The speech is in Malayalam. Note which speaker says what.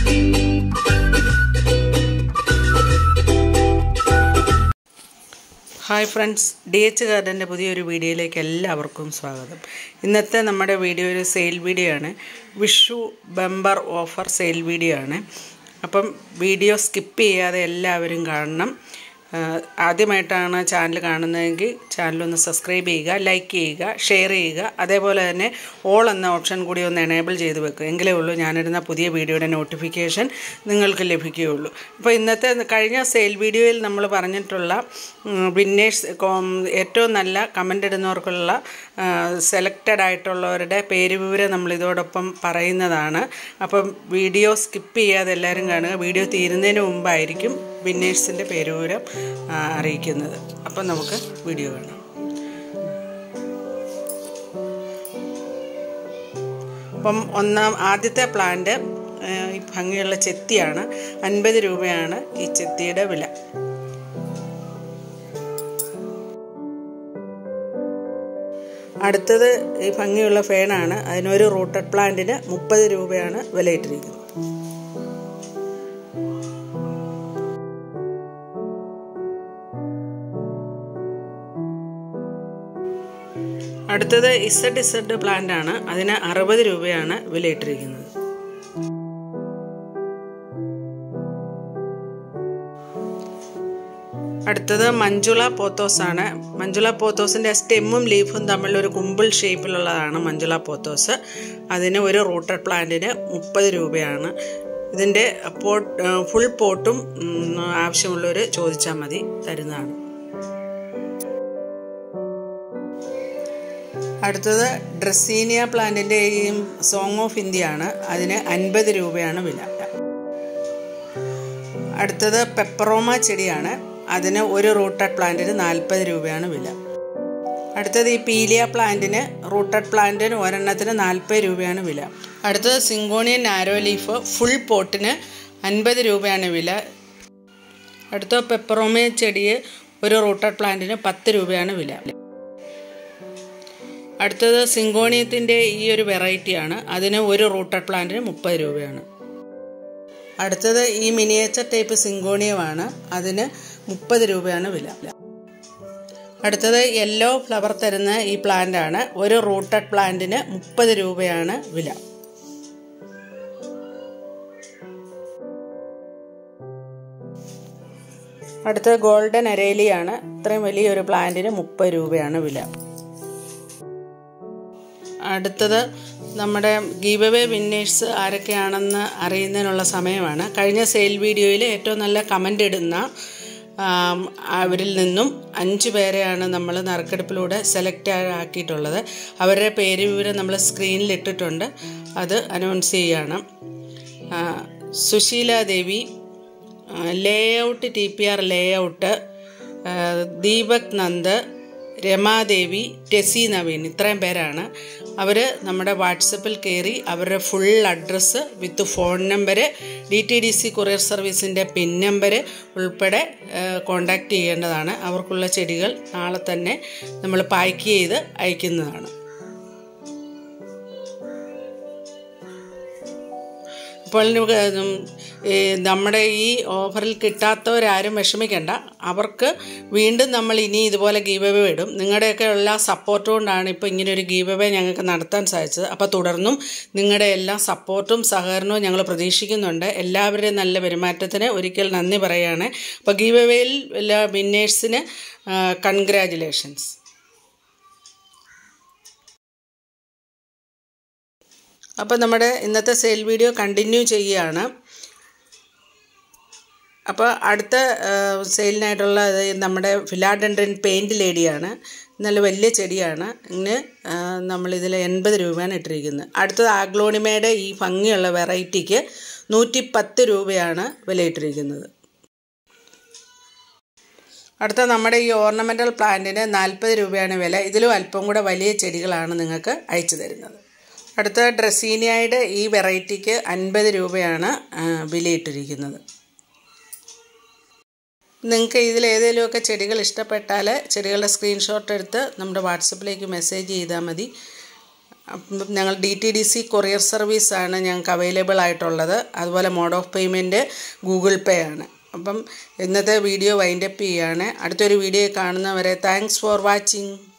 Speaker 1: ഹായ് ഫ്രണ്ട്സ് ഡി എച്ച് ഗാർഡൻ്റെ പുതിയൊരു വീഡിയോയിലേക്ക് എല്ലാവർക്കും സ്വാഗതം ഇന്നത്തെ നമ്മുടെ വീഡിയോ ഒരു സെയിൽ വീഡിയോ ആണ് Vishu bumper offer sale video ആണ് അപ്പം വീഡിയോ സ്കിപ്പ് ചെയ്യാതെ എല്ലാവരും കാണണം ആഹ് ആദ്യമായിട്ടാണ് ചാനൽ കാണുന്നതെങ്കിൽ ചാനലൊന്ന് സബ്സ്ക്രൈബ് ചെയ്യുക ലൈക്ക് ചെയ്യുക ഷെയർ ചെയ്യുക അതേപോലെ തന്നെ ഓൾ എന്ന ഓപ്ഷൻ കൂടി ഒന്ന് എനേബിൾ ചെയ്ത് വെക്കുക എങ്കിലേ ഉള്ളൂ ഞാനിടുന്ന പുതിയ വീഡിയോയുടെ നോട്ടിഫിക്കേഷൻ നിങ്ങൾക്ക് ലഭിക്കുകയുള്ളൂ അപ്പോൾ ഇന്നത്തെ കഴിഞ്ഞ സെയിൽ വീഡിയോയിൽ നമ്മൾ പറഞ്ഞിട്ടുള്ള വിന്നേഴ്സ് ഏറ്റവും നല്ല കമൻ്റ് ഇടുന്നവർക്കുള്ള സെലക്റ്റഡ് ആയിട്ടുള്ളവരുടെ പേര് വിവരം നമ്മൾ ഇതോടൊപ്പം പറയുന്നതാണ് അപ്പം വീഡിയോ സ്കിപ്പ് ചെയ്യാതെ എല്ലാവരും കാണുക വീഡിയോ തീരുന്നതിന് മുമ്പായിരിക്കും വിന്നേഴ്സിൻ്റെ പേര് വിവരം ആ, അറിയിക്കുന്നത് അപ്പം നമുക്ക് വീഡിയോ കാണാം അപ്പം ഒന്നാം ആദ്യത്തെ പ്ലാന്റ് ഈ ഭംഗിയുള്ള ചെത്തിയാണ് അൻപത് രൂപയാണ് ഈ ചെത്തിയുടെ വില അടുത്തത് ഈ ഭംഗിയുള്ള ഫേനാണ് അതിനൊരു റൂട്ടഡ് പ്ലാന്റിന് മുപ്പത് രൂപയാണ് വിലയിട്ടിരിക്കുന്നത് അടുത്തത് ഇസഡ് ഇസഡ് പ്ലാന്റ് ആണ് അതിന് അറുപത് രൂപയാണ് വിലയിട്ടിരിക്കുന്നത് അടുത്തത് മഞ്ജുള പോത്തോസ് ആണ് മഞ്ജുള പോത്തോസിൻ്റെ സ്റ്റെമ്മും ലീഫും തമ്മിൽ ഒരു കുമ്പിൾ ഷേപ്പിലുള്ളതാണ് മഞ്ജുള പോത്തോസ് അതിന് ഒരു റൂട്ടഡ് പ്ലാന്റിന് മുപ്പത് രൂപയാണ് ഇതിൻ്റെ പോട്ട് ഫുൾ പോട്ടും ഉം, ആവശ്യമുള്ളവർ ചോദിച്ചാൽ മതി തരുന്നതാണ് അടുത്തത് ഡ്രസ്സീനിയ പ്ലാന്റിൻ്റെ ഈ സോങ് ഓഫ് ഇന്ത്യ ആണ് അതിന് അൻപത് രൂപയാണ് വില അടുത്തത് പെപ്പറോമ ചെടിയാണ് അതിന് ഒരു റൂട്ടഡ് പ്ലാന്റിന് നാൽപ്പത് രൂപയാണ് വില അടുത്തത് ഈ പീലിയ പ്ലാന്റിന് റൂട്ടഡ് പ്ലാന്റിന് ഒരെണ്ണത്തിന് നാൽപ്പത് രൂപയാണ് വില അടുത്തത് സിങ്കോണിയൻ നാരോ ലീഫ് ഫുൾ പോട്ടിന് അൻപത് രൂപയാണ് വില അടുത്ത പെപ്പറോമ ചെടി ഒരു റൂട്ടഡ് പ്ലാന്റിന് പത്ത് രൂപയാണ് വില അടുത്തത് സിങ്കോണിയത്തിൻ്റെ ഈ ഒരു വെറൈറ്റിയാണ് അതിന് ഒരു റൂട്ടഡ് പ്ലാന്റിന് മുപ്പത് രൂപയാണ് അടുത്തത് ഈ മിനിയേച്ചർ ടൈപ്പ് സിങ്കോണിയമാണ് അതിന് മുപ്പത് രൂപയാണ് വില അടുത്തത് യെല്ലോ ഫ്ലവർ തരുന്ന ഈ പ്ലാന്റ് ആണ് ഒരു റൂട്ടഡ് പ്ലാന്റിന് മുപ്പത് രൂപയാണ് വില അടുത്തത് ഗോൾഡൻ അരേലിയാണ് ഇത്രയും വലിയൊരു പ്ലാന്റിന് മുപ്പത് രൂപയാണ് വില അടുത്തത് നമ്മുടെ ഗീവ് അവേ വിന്നേഴ്സ് ആരൊക്കെയാണെന്ന് അറിയുന്നതിനുള്ള സമയമാണ് കഴിഞ്ഞ സെയിൽ വീഡിയോയിൽ ഏറ്റവും നല്ല കമൻ്റ് ഇടുന്ന ആം, അവരിൽ നിന്നും അഞ്ച് പേരെയാണ് നമ്മൾ നറുക്കെടുപ്പിലൂടെ സെലക്ട് ആക്കിയിട്ടുള്ളത് അവരുടെ പേര് വിവരം നമ്മൾ സ്ക്രീനിൽ ഇട്ടിട്ടുണ്ട് അത് അനൗൺസ് ചെയ്യുകയാണ് ആ, Susheela Devi layout T P R layout Deepak Nand Ramadevi Tessy Naveen ഇത്രയും പേരാണ് അവർ നമ്മുടെ വാട്സപ്പിൽ കയറി അവരുടെ full address with phone number D T D C courier സർവീസിൻ്റെ പിൻ നമ്പർ ഉൾപ്പെടെ കോണ്ടാക്റ്റ് ചെയ്യേണ്ടതാണ് അവർക്കുള്ള ചെടികൾ നാളെ തന്നെ നമ്മൾ പാക്ക് ചെയ്ത് അയക്കുന്നതാണ് ഇപ്പോൾ ഉം, ഈ നമ്മുടെ ഈ ഓഫറിൽ കിട്ടാത്തവരാരും വിഷമിക്കേണ്ട അവർക്ക് വീണ്ടും നമ്മൾ ഇനി ഇതുപോലെ ഗീവ് അവേ ഇടും നിങ്ങളുടെയൊക്കെ എല്ലാ സപ്പോർട്ട് കൊണ്ടാണ് ഇപ്പോൾ ഇങ്ങനെ ഒരു ഗീവ് അവേ ഞങ്ങൾക്ക് നടത്താൻ സാധിച്ചത് അപ്പോൾ തുടർന്നും നിങ്ങളുടെ എല്ലാ സപ്പോർട്ടും സഹകരണവും ഞങ്ങൾ പ്രതീക്ഷിക്കുന്നുണ്ട് എല്ലാവരുടെയും നല്ല പെരുമാറ്റത്തിന് ഒരിക്കൽ നന്ദി പറയുകയാണ് അപ്പോൾ ഗീവ് അവേയിൽ എല്ലാ വിന്നേഴ്സിന് കൺഗ്രാജുലേഷൻസ് അപ്പോൾ നമ്മുടെ ഇന്നത്തെ സെയിൽ വീഡിയോ കണ്ടിന്യൂ ചെയ്യുകയാണ് അപ്പോൾ അടുത്ത സെയിലിനായിട്ടുള്ള ഇത് നമ്മുടെ ഫിലാഡൻഡ്രൻ പെയിൻറ് ലേഡിയാണ് നല്ല വലിയ ചെടിയാണ് ഇങ്ങനെ നമ്മളിതിൽ എൺപത് രൂപയാണ് ഇട്ടിരിക്കുന്നത് അടുത്തത് ആഗ്ലോണിമയുടെ ഈ ഭംഗിയുള്ള വെറൈറ്റിക്ക് നൂറ്റി പത്ത് രൂപയാണ് വിലയിട്ടിരിക്കുന്നത് അടുത്ത നമ്മുടെ ഈ ഓർണമെൻ്റൽ പ്ലാന്റിന് നാൽപ്പത് രൂപയാണ് വില ഇതിലും അല്പം കൂടെ വലിയ ചെടികളാണ് നിങ്ങൾക്ക് അയച്ചു തരുന്നത് അടുത്ത ഡ്രസീനിയയുടെ ഈ വെറൈറ്റിക്ക് അൻപത് രൂപയാണ് ആ, വിലയിട്ടിരിക്കുന്നത് നിങ്ങൾക്ക് ഇതിൽ ഏതെങ്കിലുമൊക്കെ ചെടികൾ ഇഷ്ടപ്പെട്ടാൽ ചെടികളുടെ സ്ക്രീൻഷോട്ട് എടുത്ത് നമ്മുടെ വാട്സപ്പിലേക്ക് മെസ്സേജ് ചെയ്താൽ മതി അപ്പം ഞങ്ങൾ D T D C courier സർവീസാണ് ഞങ്ങൾക്ക് അവൈലബിൾ ആയിട്ടുള്ളത് അതുപോലെ mode of payment Google Pay ആണ് അപ്പം ഇന്നത്തെ വീഡിയോ വൈൻഡപ്പ് ചെയ്യുകയാണ് അടുത്തൊരു വീഡിയോ കാണുന്നവരെ താങ്ക്സ് ഫോർ വാച്ചിങ്